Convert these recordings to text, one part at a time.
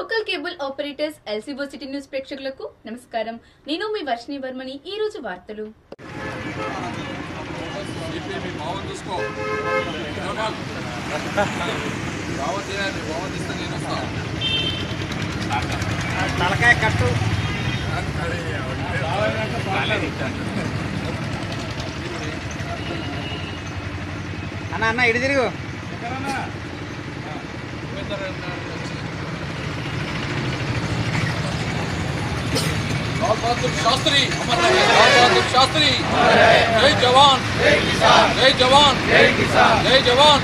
Local cable operators ఎల్సీబో city news ప్రేక్షకులకు నమస్కారం నేను మీ వర్షిణి వర్మని ఈ రోజు వార్తలు చెప్పి భావం చూసుకో జోనాల్ భావం చేయాలి భావం ఇస్తే నేను వస్తాను తలకాయ కట్టు అన్న అన్న ఇటు తిరుగు లాల్ బహదూర్ శాస్త్రి అమర్ రహే లాల్ బహదూర్ శాస్త్రి జై జవాన్ జై జవాన్ జై జవాన్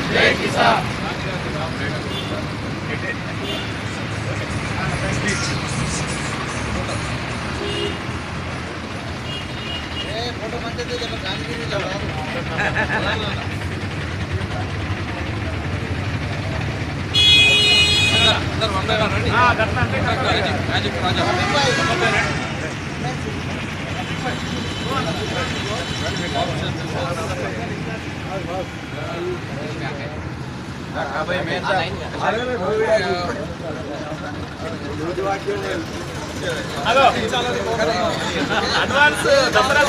అందరు వందగా రండి magic magic Raja advance Dasara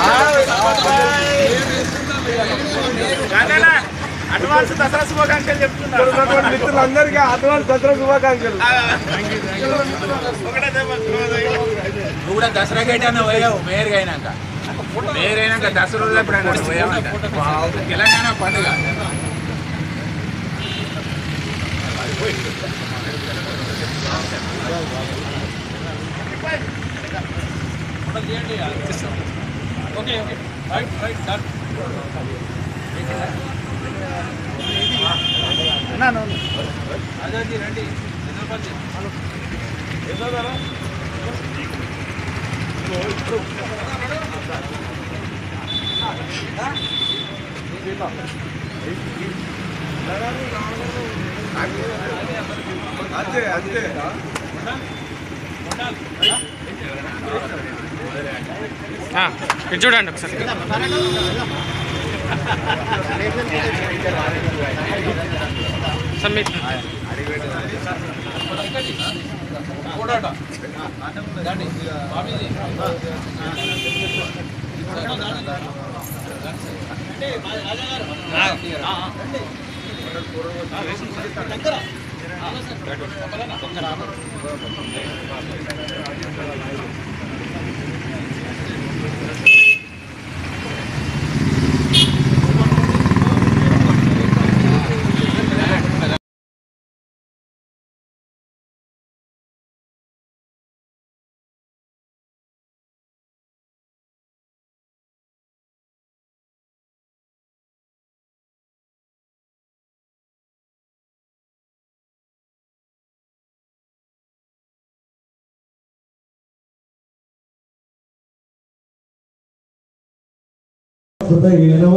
advance Dasara శుభాకాంక్షలు చెప్తున్నారు మిత్రులందరికీ అడ్వాన్స్ దసరా శుభాకాంక్షలు ఒకటే దెబ్బ. నువ్వు కూడా దసరాకి అయితే పోయావు మేయర్ అయినాక మేయర్ అయినాక దసరా రోజు ఎప్పుడైనా పోయావంట తెలంగాణ పండుగ okay okay right right done అన్నా, నువ్వు. రాజాజీ రండి చంద్రపతి అంతే అంతే ఇటు చూడండి ఒకసారి సమ్మిట్ కూడాట రండి స్వామీజీ హృదయ నమ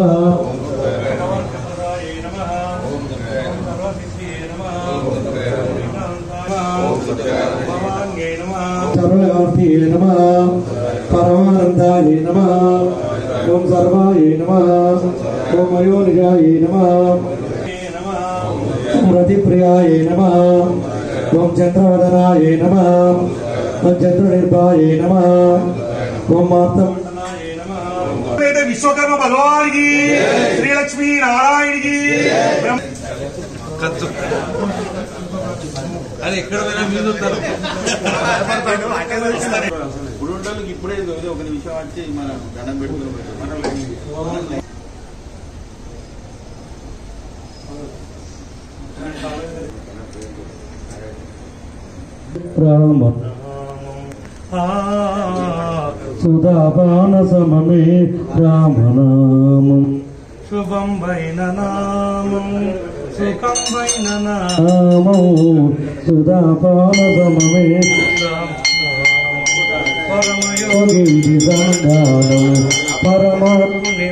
సర్వకార్తీ నమ పరమానందాయ నమ ఓం సర్వాయ నమ ఓం అయోనిజాయ నమ రతిప్రియాయ నమ ఓం చంద్రవదనాయ నమ ఓం చంద్రనిర్భాయ నమ ఓం మార్తం అయితే విశ్వకర్మ భగవానికి శ్రీలక్ష్మీ నారాయణకి అది ఎక్కడ పోయినా మీరు వస్తారు ఇప్పుడు ఉండడానికి ఇప్పుడే ఏదో ఒక నిమిషం వచ్చి మనం దండం పెట్టుకుని రామ సుధాపాన సమమే రామనామం శుభం వైన నామం సుఖం వైన నామం సుధాపాన సమమే యోగి సంగానం పరమాత్మ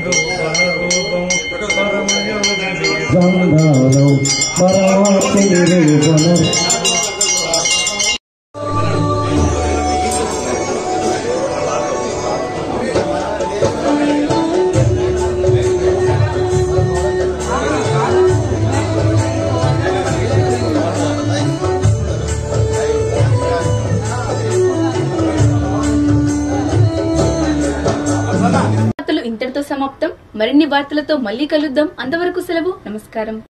సంగానం పరమాత్మ నిరూపణం ఆ ఇంతటితో సమాప్తం మరిన్ని వార్తలతో మళ్ళీ కలుద్దాం అంతవరకు సెలవు నమస్కారం